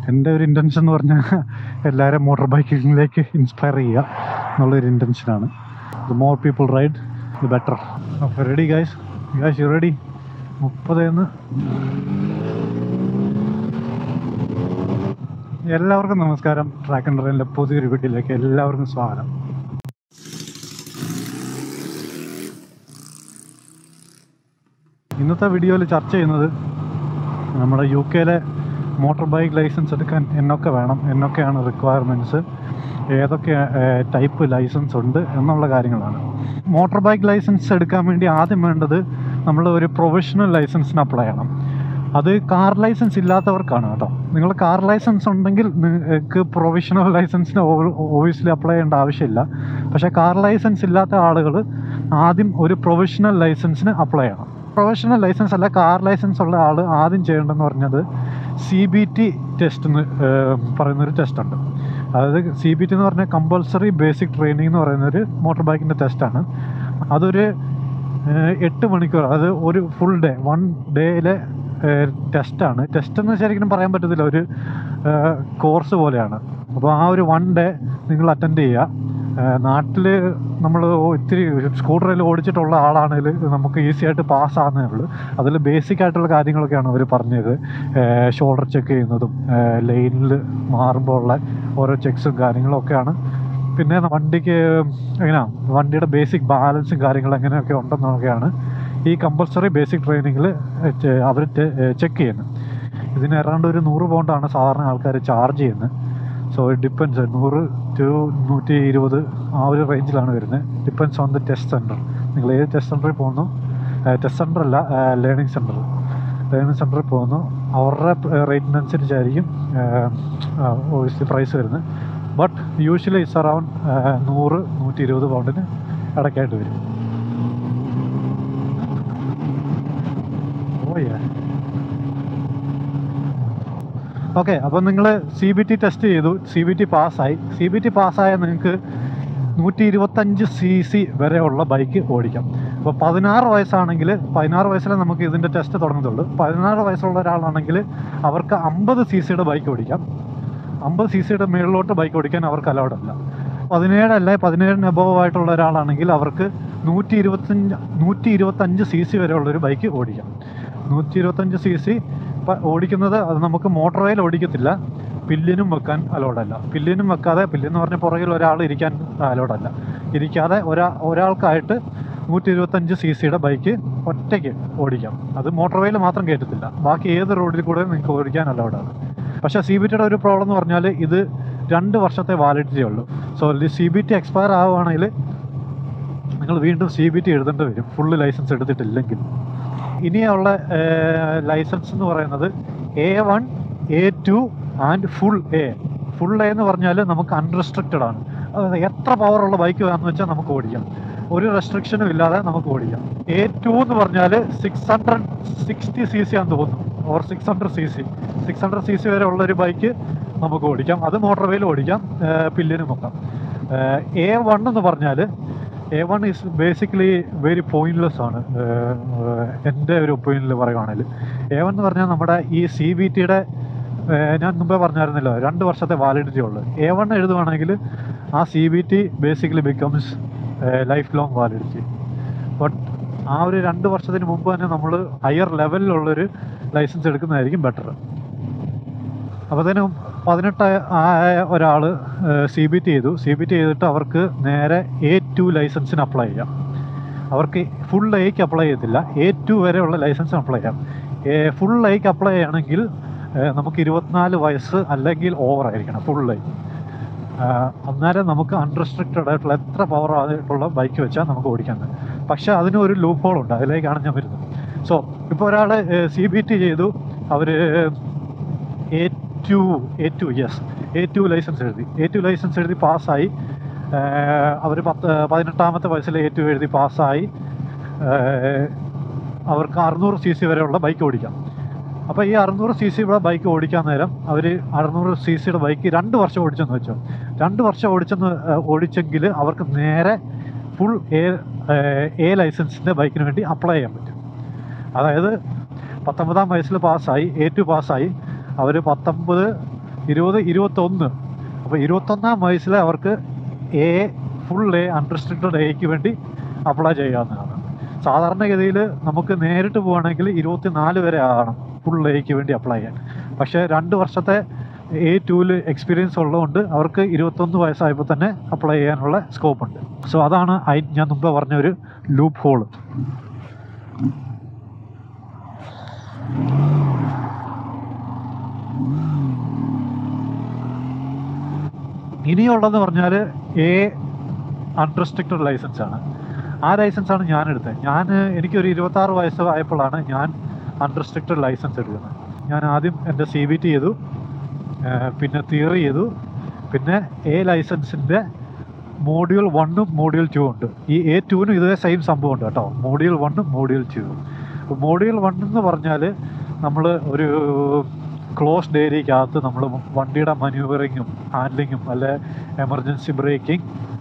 എൻ്റെ ഒരു ഇൻറ്റൻഷൻ എന്ന് പറഞ്ഞാൽ എല്ലാവരും മോട്ടോർ ബൈക്കിങ്ങിലേക്ക് ഇൻസ്പയർ ചെയ്യുക എന്നുള്ളൊരു ഇൻറ്റൻഷനാണ് the more people ride the better അപ്പോൾ ready guys guys you ready മുപ്പതെന്ന് എല്ലാവർക്കും നമസ്കാരം ട്രാക്ക് ആൻഡ് റൈനിലെ പുതിയൊരു വീട്ടിലേക്ക് എല്ലാവർക്കും സ്വാഗതം ഇന്നത്തെ വീഡിയോയിൽ ചർച്ച ചെയ്യുന്നത് നമ്മുടെ യു കെയിലെ മോട്ടോർ ബൈക്ക് ലൈസൻസ് എടുക്കാൻ എന്നൊക്കെ വേണം എന്നൊക്കെയാണ് റിക്വയർമെൻറ്റ്സ് ഏതൊക്കെ ടൈപ്പ് ലൈസൻസ് ഉണ്ട് എന്നുള്ള കാര്യങ്ങളാണ് മോട്ടോർ ബൈക്ക് ലൈസൻസ് എടുക്കാൻ വേണ്ടി ആദ്യം വേണ്ടത് നമ്മൾ ഒരു പ്രൊഫഷണൽ ലൈസൻസിന് അപ്ലൈ ചെയ്യണം അത് കാർ ലൈസൻസ് ഇല്ലാത്തവർക്കാണ് കേട്ടോ നിങ്ങൾ കാർ ലൈസൻസ് ഉണ്ടെങ്കിൽ നിങ്ങൾക്ക് പ്രൊഫഷണൽ ലൈസൻസിന് ഓബിയസ്ലി അപ്ലൈ ചെയ്യേണ്ട ആവശ്യമില്ല പക്ഷേ കാർ ലൈസൻസ് ഇല്ലാത്ത ആളുകൾ ആദ്യം ഒരു പ്രൊഫഷണൽ ലൈസൻസിന് അപ്ലൈ ചെയ്യണം പ്രൊഫഷണൽ ലൈസൻസ് അല്ല കാർ ലൈസൻസ് ഉള്ള ആൾ ആദ്യം ചെയ്യേണ്ടതെന്ന് പറഞ്ഞത് സി ബി ടി ടെസ്റ്റ് എന്ന് പറയുന്നൊരു ടെസ്റ്റ് ഉണ്ട് അതായത് സി ബി ടി എന്ന് പറഞ്ഞാൽ കമ്പൾസറി ബേസിക് ട്രെയിനിങ് എന്ന് പറയുന്നൊരു മോട്ടോർ ബൈക്കിൻ്റെ ടെസ്റ്റാണ് അതൊരു ഏഹ്, എട്ട് മണിക്കൂർ അത് ഒരു ഫുൾ ഡേ വൺ ഡേയിലെ ടെസ്റ്റാണ് ടെസ്റ്റ് എന്ന് ശരിക്കും പറയാൻ പറ്റത്തില്ല ഒരു കോഴ്സ് പോലെയാണ് അപ്പോൾ ആ ഒരു വൺ ഡേ നിങ്ങൾ അറ്റൻഡ് ചെയ്യുക നാട്ടിൽ നമ്മൾ ഇത്തിരി സ്കൂട്ടറിൽ ഓടിച്ചിട്ടുള്ള ആളാണെങ്കിൽ നമുക്ക് ഈസി ആയിട്ട് പാസ് ആകുന്നേ ഉള്ളൂ അതിൽ ബേസിക് ആയിട്ടുള്ള കാര്യങ്ങളൊക്കെയാണ് അവർ പറഞ്ഞത് ഷോൾഡർ ചെക്ക് ചെയ്യുന്നതും ലൈനിൽ മാറുമ്പോൾ ഉള്ള ഓരോ ചെക്സും കാര്യങ്ങളും ഒക്കെയാണ് പിന്നെ വണ്ടിക്ക് എങ്ങനെയാ വണ്ടിയുടെ ബേസിക് ബാലൻസും കാര്യങ്ങളും എങ്ങനെയൊക്കെ ഉണ്ടെന്നൊക്കെയാണ് ഈ കമ്പൾസറി ബേസിക് ട്രെയിനിങ്ങിൽ അവർ ചെക്ക് ചെയ്യുന്നത് ഇതിന് ഏതാണ്ട് ഒരു നൂറ് പൗണ്ടാണ് സാധാരണ ആൾക്കാർ ചാർജ് ചെയ്യുന്നത് സോ ഇറ്റ് ഡിപ്പെൻസ് നൂറ് ടു നൂറ്റി ഇരുപത് ആ ഒരു റേഞ്ചിലാണ് വരുന്നത് depends on the test center നിങ്ങൾ ഏത് ടെസ്റ്റ് സെൻറ്ററിൽ പോകുന്നു ടെസ്റ്റ് സെൻറ്റർ അല്ല ലേണിംഗ് സെൻറ്റർ ലേണിംഗ് സെൻറ്ററിൽ പോകുന്നു അവരുടെ റേറ്റിനനുസരിച്ചായിരിക്കും ഓബിയസ്ലി പ്രൈസ് വരുന്നത് ബട്ട് യൂഷ്വലി ഇറ്റ്സ് അറൗണ്ട് നൂറ് നൂറ്റി ഇരുപത് പൗണ്ടിന് ഇടയ്ക്കായിട്ട് വരും ഓയ്യാ ഓക്കെ അപ്പോൾ നിങ്ങൾ സി ബി ടി ടെസ്റ്റ് ചെയ്തു സി ബി ടി പാസ്സായി സി ബി ടി പാസ്സായ നിങ്ങൾക്ക് നൂറ്റി ഇരുപത്തഞ്ച് സി സി വരെയുള്ള ബൈക്ക് ഓടിക്കാം അപ്പോൾ പതിനാറ് വയസ്സാണെങ്കിൽ പതിനാറ് വയസ്സിലെ നമുക്ക് ഇതിൻ്റെ ടെസ്റ്റ് തുടങ്ങത്തുള്ളൂ പതിനാറ് വയസ്സുള്ള ഒരാളാണെങ്കിൽ അവർക്ക് അമ്പത് സി സിയുടെ ബൈക്ക് ഓടിക്കാം അമ്പത് സി സിയുടെ മുകളിലോട്ട് ബൈക്ക് ഓടിക്കാൻ അവർക്ക് അലൗഡ് അല്ല പതിനേഴല്ല പതിനേഴിന് അബോവ് ആയിട്ടുള്ള ഒരാളാണെങ്കിൽ അവർക്ക് നൂറ്റി ഇരുപത്തഞ്ച് നൂറ്റി ഇരുപത്തഞ്ച് സി സി വരെയുള്ളൊരു ബൈക്ക് ഓടിക്കാം നൂറ്റി ഇരുപത്തഞ്ച് സി സി ഓടിക്കുന്നത് അത് നമുക്ക് മോട്ടോർ ഓടിക്കത്തില്ല പില്ലിനും വെക്കാൻ അലൗഡ് അല്ല പില്ലിനും വെക്കാതെ പില്ലെന്ന് പറഞ്ഞ പുറകിൽ ഒരാൾ ഇരിക്കാൻ അലൗഡ് അല്ല ഇരിക്കാതെ ഒരാ ഒരാൾക്കായിട്ട് നൂറ്റി ഇരുപത്തഞ്ച് സി സിയുടെ ബൈക്ക് ഒറ്റയ്ക്ക് ഓടിക്കാം അത് മോട്ടോർ മാത്രം കയറ്റത്തില്ല ബാക്കി ഏത് റോഡിൽ കൂടെ നിങ്ങൾക്ക് ഓടിക്കാൻ അലൗഡാണ് പക്ഷേ സി ബി ടിയുടെ ഒരു പ്രോബ്ലം എന്ന് പറഞ്ഞാൽ ഇത് രണ്ട് വർഷത്തെ വാലിഡിറ്റി ഉള്ളൂ so C B T expire ആവുകയാണെങ്കിൽ നിങ്ങൾ വീണ്ടും സി ബി ടി എഴുതേണ്ടി വരും ഫുള്ള് ലൈസൻസ് എടുത്തിട്ടില്ലെങ്കിൽ ഇനിയുള്ള ലൈസൻസ് എന്ന് പറയുന്നത് A one A two and full A full A എന്ന് പറഞ്ഞാൽ നമുക്ക് അൺറെസ്ട്രിക്റ്റഡ് ആണ് അതായത് എത്ര പവറുള്ള ബൈക്ക് വേണമെന്ന് വെച്ചാൽ നമുക്ക് ഓടിക്കാം ഒരു റെസ്ട്രിക്ഷനും ഇല്ലാതെ നമുക്ക് ഓടിക്കാം എ ടു എന്ന് പറഞ്ഞാൽ six hundred sixty C C ആണെന്ന് തോന്നുന്നു or six hundred C C six hundred C C വരെ ഉള്ള ഒരു ബൈക്ക് നമുക്ക് ഓടിക്കാം അത് മോട്ടോർ വേയിൽ ഓടിക്കാം പില്ലിനും വെക്കാം എ വൺ എന്ന് പറഞ്ഞാൽ A one is basically very pointless ആണ് എൻ്റെ ഒരു ഒപ്പീനിയനിൽ പറയുവാണെങ്കിൽ എ വൺ എന്ന് പറഞ്ഞാൽ നമ്മുടെ ഈ സി ബി ടിയുടെ ഞാൻ മുമ്പേ പറഞ്ഞായിരുന്നല്ലോ രണ്ട് വർഷത്തെ വാലിഡിറ്റി ഉള്ളു എ വൺ എഴുതുവാണെങ്കിൽ ആ C B T basically becomes life long validity but ആ ഒരു രണ്ട് വർഷത്തിന് മുമ്പ് തന്നെ നമ്മൾ ഹയർ ലെവലിലുള്ളൊരു ലൈസൻസ് എടുക്കുന്നതായിരിക്കും ബെറ്റർ അപ്പോഴത്തേനും പതിനെട്ട് ആയ ഒരാൾ സി ബി ടി ചെയ്തു സി ബി ടി ചെയ്തിട്ട് അവർക്ക് നേരെ എ ടു ലൈസൻസിന് അപ്ലൈ ചെയ്യാം അവർക്ക് ഫുൾ എയ്ക്ക് അപ്ലൈ ചെയ്യത്തില്ല എ ടു വരെയുള്ള ലൈസൻസിന് അപ്ലൈ ചെയ്യാം ഫുൾ എയ്ക്ക് അപ്ലൈ ചെയ്യണമെങ്കിൽ ഏഹ്, നമുക്ക് ഇരുപത്തിനാല് വയസ്സ് അല്ലെങ്കിൽ ഓവർ ആയിരിക്കണം ഫുൾ ഐ അന്നേരം നമുക്ക് അൺറെസ്ട്രിക്റ്റഡ് ആയിട്ടുള്ള എത്ര പവർ ആയിട്ടുള്ള ബൈക്ക് വെച്ചാൽ നമുക്ക് ഓടിക്കാൻ പറ്റും പക്ഷേ അതിന് ഒരു ലൂപ്പ് ഹോൾ ഉണ്ട് അതിലേക്കാണ് ഞാൻ വരുന്നത് സോ ഇപ്പോൾ ഒരാൾ സി ബി ടി ചെയ്തു അവർ A two A two yes A two license എഴുതി എ ടു ലൈസൻസ് എഴുതി പാസ്സായി അവർ പത്ത് പതിനെട്ടാമത്തെ വയസ്സിൽ എ ടു എഴുതി പാസ്സായി അവർക്ക് അറുന്നൂറ് സി സി വരെയുള്ള ബൈക്ക് ഓടിക്കാം അപ്പോൾ ഈ അറുന്നൂറ് സി സിയുടെ ബൈക്ക് ഓടിക്കാൻ നേരം അവർ അറുന്നൂറ് സി സിയുടെ ബൈക്ക് രണ്ട് വർഷം ഓടിച്ചെന്ന് വെച്ചോ രണ്ട് വർഷം ഓടിച്ചെന്ന് ഏഹ്, ഓടിച്ചെങ്കിൽ അവർക്ക് നേരെ ഫുൾ എ എ ലൈസൻസിൻ്റെ ബൈക്കിന് വേണ്ടി അപ്ലൈ ചെയ്യാൻ പറ്റും അതായത് പത്തൊമ്പതാം വയസ്സിൽ പാസ്സായി എ ടു പാസ്സായി അവർ പത്തൊമ്പത് ഇരുപത് ഇരുപത്തൊന്ന് അപ്പോൾ ഇരുപത്തൊന്നാം വയസ്സിൽ അവർക്ക് എ ഫുൾ എ അൺറിസ്ട്രിക്റ്റഡ് എക്ക് വേണ്ടി അപ്ലൈ ചെയ്യാവുന്നതാണ് സാധാരണഗതിയിൽ നമുക്ക് നേരിട്ട് പോവുകയാണെങ്കിൽ ഇരുപത്തിനാല് വരെ ആകണം ഫുൾ എക്ക് വേണ്ടി അപ്ലൈ ചെയ്യാൻ പക്ഷേ രണ്ട് വർഷത്തെ എ ടൂവിൽ എക്സ്പീരിയൻസ് ഉള്ളതുകൊണ്ട് അവർക്ക് ഇരുപത്തൊന്ന് വയസ്സായപ്പോൾ തന്നെ അപ്ലൈ ചെയ്യാനുള്ള സ്കോപ്പ് ഉണ്ട് സോ അതാണ് ഐ ഞാൻ മുമ്പ് പറഞ്ഞ ഒരു ലൂപ്പ് ഹോള് ഇനിയുള്ളതെന്ന് പറഞ്ഞാൽ എ അൺറെസ്ട്രിക്റ്റഡ് ലൈസൻസ് ആണ് ആ ലൈസൻസ് ആണ് ഞാൻ എടുത്തത് ഞാൻ എനിക്കൊരു ഇരുപത്താറ് വയസ്സ് ആയപ്പോഴാണ് ഞാൻ അൺറെസ്ട്രിക്റ്റഡ് ലൈസൻസ് എടുക്കുന്നത് ഞാൻ ആദ്യം എൻ്റെ സി ബി ടി ചെയ്തു ആ, പിന്നെ തിയറി ചെയ്തു പിന്നെ എ ലൈസൻസിൻ്റെ മോഡ്യൂൾ വണ്ണും മോഡ്യൂൾ ടു ഉണ്ട് ഈ എ ടുവിനും ഇതേ സെയിം സംഭവം ഉണ്ട് കേട്ടോ മോഡ്യൂൾ വണ്ണും മോഡ്യൂൾ ടു മോഡ്യൂൾ വൺ എന്ന് പറഞ്ഞാൽ നമ്മൾ ഒരു ക്ലോസ്ഡ് ഏരിയക്കകത്ത് നമ്മൾ വണ്ടിയുടെ മനൂവറിങ്ങും ഹാൻഡ്ലിങ്ങും അല്ലെ എമർജൻസി ബ്രേക്കിംഗ്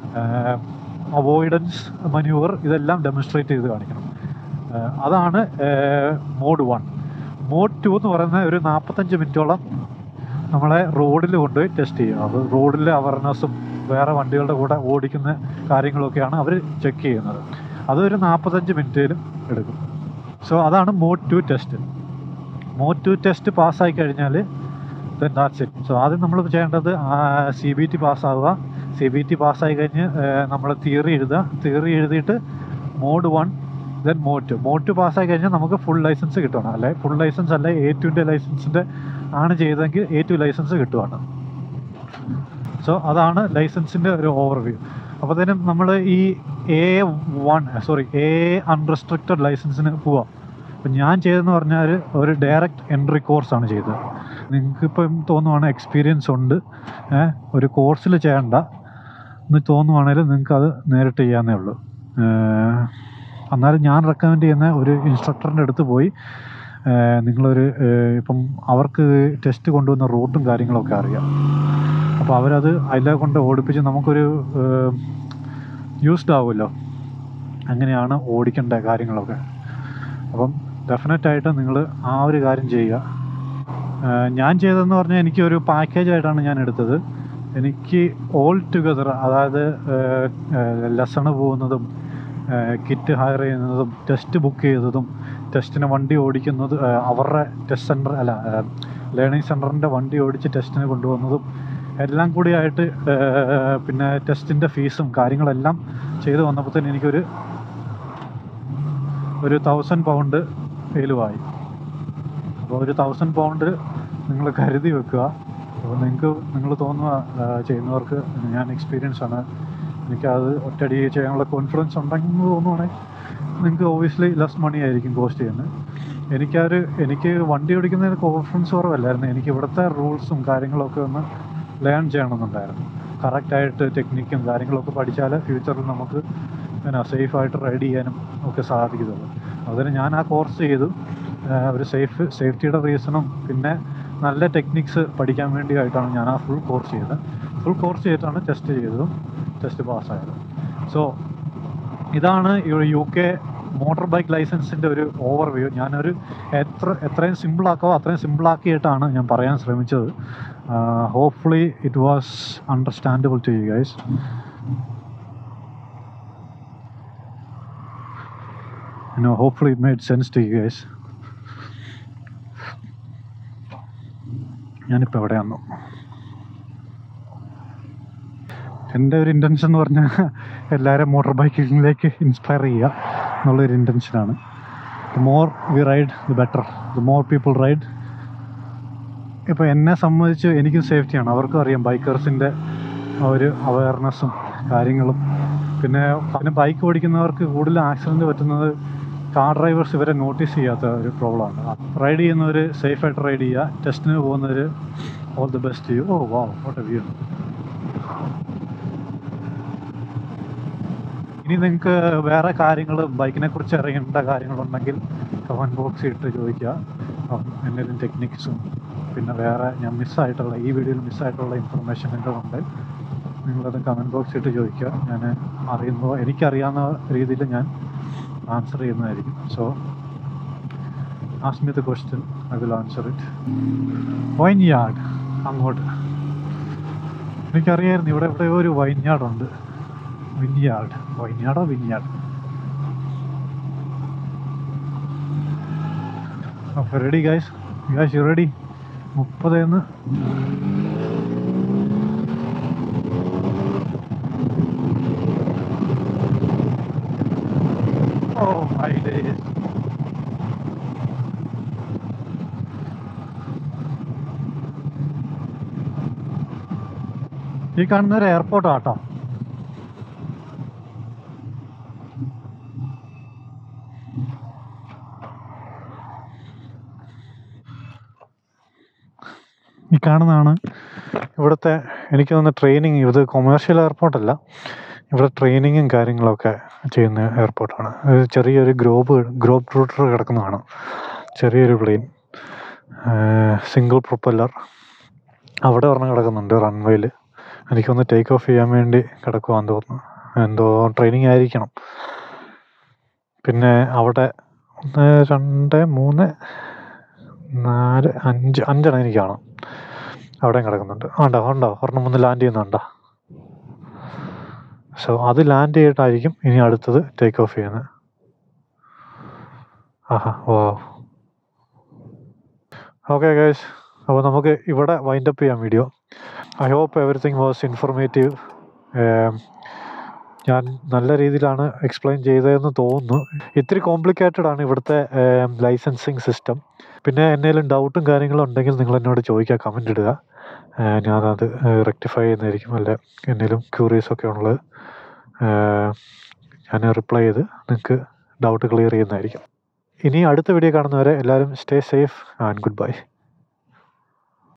അവോയ്ഡൻസ് മനൂവർ ഇതെല്ലാം ഡെമോൺസ്ട്രേറ്റ് ചെയ്ത് കാണിക്കണം ആ, അതാണ് മോഡ് വൺ മോഡ് ടു എന്ന് പറയുന്ന ഒരു നാൽപ്പത്തഞ്ച് മിനിറ്റോളം നമ്മളെ റോഡിൽ കൊണ്ടുപോയി ടെസ്റ്റ് ചെയ്യും അത് റോഡിലെ അവയർനെസ്സും വേറെ വണ്ടികളുടെ കൂടെ ഓടിക്കുന്ന കാര്യങ്ങളൊക്കെയാണ് അവർ ചെക്ക് ചെയ്യുന്നത് അതൊരു നാൽപ്പത്തഞ്ച് മിനിറ്റിലും എടുക്കും സോ അതാണ് mod two test mod two test പാസ്സായി കഴിഞ്ഞാൽ ദെൻ ദാറ്റ്സ് ഇറ്റ് സോ ആദ്യം നമ്മൾ ചെയ്യേണ്ടത് സി ബി ടി പാസ്സാവുക സി ബി ടി പാസ്സായി കഴിഞ്ഞ് നമ്മൾ തിയറി എഴുതുക തിയറി എഴുതിയിട്ട് mod one then mod two mod two പാസ്സായി കഴിഞ്ഞാൽ നമുക്ക് ഫുൾ ലൈസൻസ് കിട്ടണം അല്ലെ ഫുൾ ലൈസൻസ് അല്ലെ എ ടുവിൻ്റെ ലൈസൻസിൻ്റെ ആണ് ചെയ്തതെങ്കിൽ എ ടു ലൈസൻസ് കിട്ടുവാണ് സോ അതാണ് ലൈസൻസിൻ്റെ ഒരു ഓവർവ്യൂ അപ്പോഴത്തേനും നമ്മൾ ഈ A one sorry A unrestricted ലൈസൻസിന് പോവാം അപ്പം ഞാൻ ചെയ്തതെന്ന് പറഞ്ഞാൽ ഒരു ഡയറക്റ്റ് എൻട്രി കോഴ്സാണ് ചെയ്തത് നിങ്ങൾക്കിപ്പം തോന്നുവാണ് എക്സ്പീരിയൻസ് ഉണ്ട് ഏ, ഒരു കോഴ്സിൽ ചെയ്യണ്ട എന്ന് തോന്നുവാണെങ്കിൽ നിങ്ങൾക്ക് അത് നേരിട്ട് ചെയ്യാവുന്നേ ഉള്ളൂ ഏഹ്, എന്നാലും ഞാൻ റെക്കമെൻഡ് ചെയ്യുന്ന ഒരു ഇൻസ്ട്രക്ടറിൻ്റെ അടുത്ത് പോയി ഏഹ്, നിങ്ങളൊരു ഏഹ്, ഇപ്പം അവർക്ക് ടെസ്റ്റ് കൊണ്ടുവന്ന റൂട്ടും കാര്യങ്ങളൊക്കെ അറിയാം അപ്പോൾ അവരത് അതിലെ കൊണ്ട് ഓടിപ്പിച്ച് നമുക്കൊരു യൂസ്ഡ് ആവുമല്ലോ അങ്ങനെയാണ് ഓടിക്കേണ്ട കാര്യങ്ങളൊക്കെ അപ്പം ഡെഫിനറ്റായിട്ട് നിങ്ങൾ ആ ഒരു കാര്യം ചെയ്യുക ഏഹ് ഞാൻ ചെയ്തതെന്ന് പറഞ്ഞാൽ എനിക്ക് ഒരു പാക്കേജ് ആയിട്ടാണ് ഞാൻ എടുത്തത് എനിക്ക് ഓൾ ടുഗദർ അതായത് ലെസണ് പോകുന്നതും കിറ്റ് ഹയർ ചെയ്യുന്നതും ടെസ്റ്റ് ബുക്ക് ചെയ്തതും ടെസ്റ്റിന് വണ്ടി ഓടിക്കുന്നത് ഏഹ് അവരുടെ ടെസ്റ്റ് സെൻറ്റർ അല്ല ലേണിംഗ് സെൻറ്ററിൻ്റെ വണ്ടി ഓടിച്ച് ടെസ്റ്റിന് കൊണ്ടുവന്നതും എല്ലാം കൂടി ആയിട്ട് ഏഹ് പിന്നെ ടെസ്റ്റിൻ്റെ ഫീസും കാര്യങ്ങളെല്ലാം ചെയ്ത് വന്നപ്പോഴത്തേന് എനിക്കൊരു ഒരു തൗസൻഡ് പൗണ്ട് ഫെയിലുമായി അപ്പോൾ ഒരു തൗസൻഡ് പൗണ്ട് നിങ്ങൾ കരുതി വെക്കുക അപ്പോൾ നിങ്ങൾക്ക് നിങ്ങൾ തോന്നുക ആ, ചെയ്യുന്നവർക്ക് ഞാൻ എക്സ്പീരിയൻസ് ആണ് എനിക്കത് ഒറ്റയടി ചെയ്യാനുള്ള കോൺഫിഡൻസ് ഉണ്ടെങ്കിൽ തോന്നുവാണെങ്കിൽ നിങ്ങൾക്ക് ഒബ്വിയസ്ലി ലെസ് മണി ആയിരിക്കും കോസ്റ്റ് ചെയ്യുന്നത് എനിക്കൊരു എനിക്ക് വണ്ടി ഓടിക്കുന്നതിന് കോൺഫിഡൻസ് കുറവല്ലായിരുന്നു എനിക്ക് ഇവിടുത്തെ റൂൾസും കാര്യങ്ങളൊക്കെ ഒന്ന് ലേൺ ചെയ്യണമെന്നുണ്ടായിരുന്നു കറക്റ്റായിട്ട് ടെക്നിക്കും കാര്യങ്ങളൊക്കെ പഠിച്ചാൽ ഫ്യൂച്ചറിൽ നമുക്ക് പിന്നെ സേഫായിട്ട് റൈഡ് ചെയ്യാനും ഒക്കെ സാധിക്കുന്നുള്ളൂ അതിന് ഞാൻ ആ കോഴ്സ് ചെയ്തു ആഹ് ഒരു സേഫ് സേഫ്റ്റിയുടെ റീസണും പിന്നെ നല്ല ടെക്നിക്സ് പഠിക്കാൻ വേണ്ടിയായിട്ടാണ് ഞാൻ ആ ഫുൾ കോഴ്സ് ചെയ്തത് ഫുൾ കോഴ്സ് ചെയ്തിട്ടാണ് ടെസ്റ്റ് ചെയ്തതും ടെസ്റ്റ് പാസ്സായതും സോ ഇതാണ് യു കെ മോട്ടോർ ബൈക്ക് ലൈസൻസിൻ്റെ ഒരു ഓവർവ്യൂ ഞാനൊരു എത്ര എത്രയും സിമ്പിളാക്കോ അത്രയും സിമ്പിളാക്കിയിട്ടാണ് ഞാൻ പറയാൻ ശ്രമിച്ചത് hopefully it was understandable to you guys you know hopefully it made sense to you guys ഞാനിപ്പോൾ എവിടെയാണോ എൻ്റെ ഒരു ഇൻറ്റൻഷൻ എന്ന് പറഞ്ഞാൽ എല്ലാവരും മോട്ടോർ ബൈക്കിങ്ങിലേക്ക് ഇൻസ്പയർ ചെയ്യുക എന്നുള്ളൊരു ഇൻറ്റൻഷനാണ് the more we ride the better the more people ride ഇപ്പോൾ എന്നെ സംബന്ധിച്ച് എനിക്കും സേഫ്റ്റിയാണ് അവർക്കും അറിയാം ബൈക്കേഴ്സിൻ്റെ ആ ഒരു അവയർനെസ്സും കാര്യങ്ങളും പിന്നെ പിന്നെ ബൈക്ക് ഓടിക്കുന്നവർക്ക് കൂടുതൽ ആക്സിഡൻറ്റ് പറ്റുന്നത് കാർ ഡ്രൈവേഴ്സ് ഇവരെ നോട്ടീസ് ചെയ്യാത്ത ഒരു പ്രോബ്ലമാണ് റൈഡ് ചെയ്യുന്നവർ സേഫായിട്ട് റൈഡ് ചെയ്യുക ടെസ്റ്റിന് പോകുന്നവർ ഓൾ ദി ബെസ്റ്റ് ചെയ്യും ഓ വാ വാട്ട് എ വ്യൂ ഇനി നിങ്ങൾക്ക് വേറെ കാര്യങ്ങൾ ബൈക്കിനെ കുറിച്ച് അറിയേണ്ട കാര്യങ്ങളുണ്ടെങ്കിൽ കമൻറ്റ് ബോക്സിൽ ഇട്ട് ചോദിക്കുക അപ്പം എന്തെങ്കിലും ടെക്നിക്സും പിന്നെ വേറെ ഞാൻ മിസ്സായിട്ടുള്ള ഈ വീഡിയോയിൽ മിസ്സായിട്ടുള്ള ഇൻഫർമേഷൻ ഉണ്ട് നിങ്ങളത് കമൻറ്റ് ബോക്സിൽ ഇട്ട് ചോദിക്കുക ഞാൻ അറിയുന്നതോ എനിക്കറിയാവുന്ന രീതിയിൽ ഞാൻ ആൻസർ ചെയ്യുന്നതായിരിക്കും so ask me the question I will answer it vineyard അങ്ങോട്ട് എനിക്കറിയായിരുന്നു ഇവിടെ ഇവിടെ ഒരു വൈൻയാർഡുണ്ട് വിൻയാർഡ് വൈൻയാർഡോ വിൻയാർഡ് അപ്പോൾ റെഡി ഗൈസ് ഗൈസ് റെഡി മുപ്പതെന്ന് ഓ മൈ ഡേയ്സ് ഈ കാണുന്ന ഒരു എയർപോർട്ട് ആട്ടോ ഈ കാണുന്നതാണ് ഇവിടുത്തെ എനിക്ക് തോന്നുന്ന ട്രെയിനിങ് ഇത് കൊമേഴ്ഷ്യൽ എയർപോർട്ടല്ല ഇവിടെ ട്രെയിനിങ്ങും കാര്യങ്ങളൊക്കെ ചെയ്യുന്ന എയർപോർട്ടാണ് ഒരു ചെറിയൊരു ഗ്രോബ് ഗ്രോബ് റൂട്ടർ കിടക്കുന്നതാണ് ചെറിയൊരു പ്ലെയിൻ സിംഗിൾ പ്രൊപ്പല്ലർ അവിടെ ഒരെണ്ണം കിടക്കുന്നുണ്ട് റൺവേയിൽ എനിക്കൊന്ന് ടേക്ക് ഓഫ് ചെയ്യാൻ വേണ്ടി കിടക്കുവാന്ന് തോന്നുന്നു എന്തോ ട്രെയിനിങ് ആയിരിക്കണം പിന്നെ അവിടെ ഒന്ന് രണ്ട് മൂന്ന് നാല് അഞ്ച് അഞ്ചെണ്ണം എനിക്ക് കാണാം അവിടെയും കിടക്കുന്നുണ്ട് ഉണ്ടോ ഉണ്ടോ ഒരെണ്ണം മുന്ന് ലാൻഡ് ചെയ്യുന്നുണ്ടോ സോ അത് ലാൻഡ് ചെയ്തിട്ടായിരിക്കും ഇനി അടുത്തത് ടേക്ക് ഓഫ് ചെയ്യുന്നത് ആഹാ ഓ ഓക്കെ ഗൈസ് അപ്പോൾ നമുക്ക് ഇവിടെ വൈൻഡ് അപ്പ് ചെയ്യാം video I hope everything was informative ഞാൻ നല്ല രീതിയിലാണ് എക്സ്പ്ലെയിൻ ചെയ്തതെന്ന് തോന്നുന്നു ഇത്തിരി കോംപ്ലിക്കേറ്റഡ് ആണ് ഇവിടുത്തെ ലൈസൻസിങ് സിസ്റ്റം പിന്നെ എന്തെങ്കിലും ഡൗട്ടും കാര്യങ്ങളും ഉണ്ടെങ്കിൽ നിങ്ങൾ എന്നോട് ചോദിക്കുക കമൻ്റ് ഇടുക ഏഹ് ഞാനത് റെക്ടിഫൈ ചെയ്യുന്നതായിരിക്കും അല്ല എന്തെങ്കിലും ക്യൂറിയസ് ഒക്കെ ഉള്ളത് ഏഹ് ഞാൻ റിപ്ലൈ ചെയ്ത് നിങ്ങൾക്ക് ഡൗട്ട് ക്ലിയർ ചെയ്യുന്നതായിരിക്കും ഇനി അടുത്ത വീഡിയോ കാണുന്നവരെ എല്ലാവരും stay safe and good by